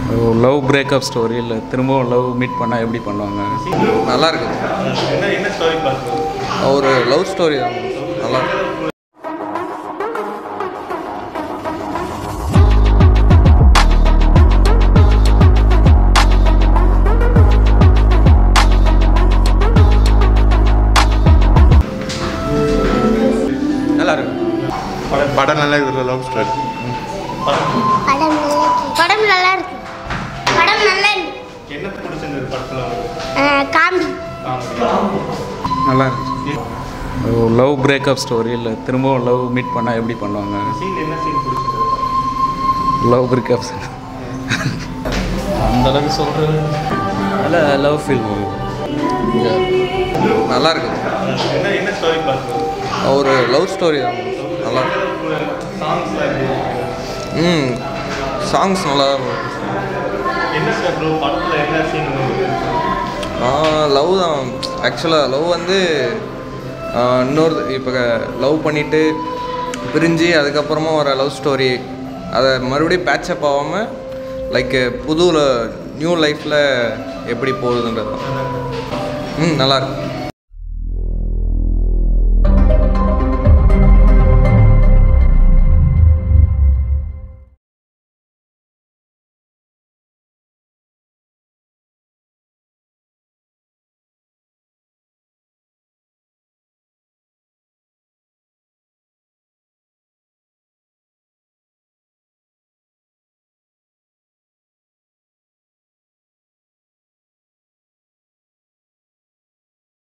Love breakup story இல்லை திரும்பவும் love meet பண்ணால் எப்படி பண்ணுவாங்க நல்லா இருக்கு என்ன என்ன ஸ்டோரி பார்க்குறது ஒரு லவ் ஸ்டோரி தான் நல்லா இருக்கு நல்லா இருக்கு படம் நல்லா இருக்குது லவ் ஸ்டோரி படம் நல்லா இருக்கு படம் நல்லா இருக்கு படம் நல்லா இருக்கு என்ன பிடிச்சிருந்தது படத்தில் காமெடி நல்லா இருந்துச்சு லவ் பிரேக்கப் ஸ்டோரி இல்லை திரும்பவும் லவ் மீட் பண்ணால் எப்படி பண்ணுவாங்க சீன் என்ன சீன் பிடிச்சிருந்தது லவ் பிரேக்கப் அந்த அளவுக்கு சொல்கிறது அதில் லவ் ஃபீல் மூவி நல்லா இருக்கு என்ன என்ன ஸ்டோரி பார்க்குறது ஒரு லவ் ஸ்டோரி தான் நல்லா இருக்கு சாங்ஸ்லாம் எப்படி இருக்கு? ம் சாங்ஸ் நல்லா தான் இருக்கும். என்ன சார் ப்ரோ படத்தில் என்ன சீன் லவ் தான் ஆக்சுவலாக லவ் வந்து ஆஹ், இன்னொரு இப்போ லவ் பண்ணிவிட்டு பிரிஞ்சு அதுக்கப்புறமா வர லவ் ஸ்டோரி அதை மறுபடியும் பேட்சப் ஆகாமல் லைக் புது நியூ லைஃப்பில் எப்படி போகுதுன்றது தான் ம் நல்லாயிருக்கு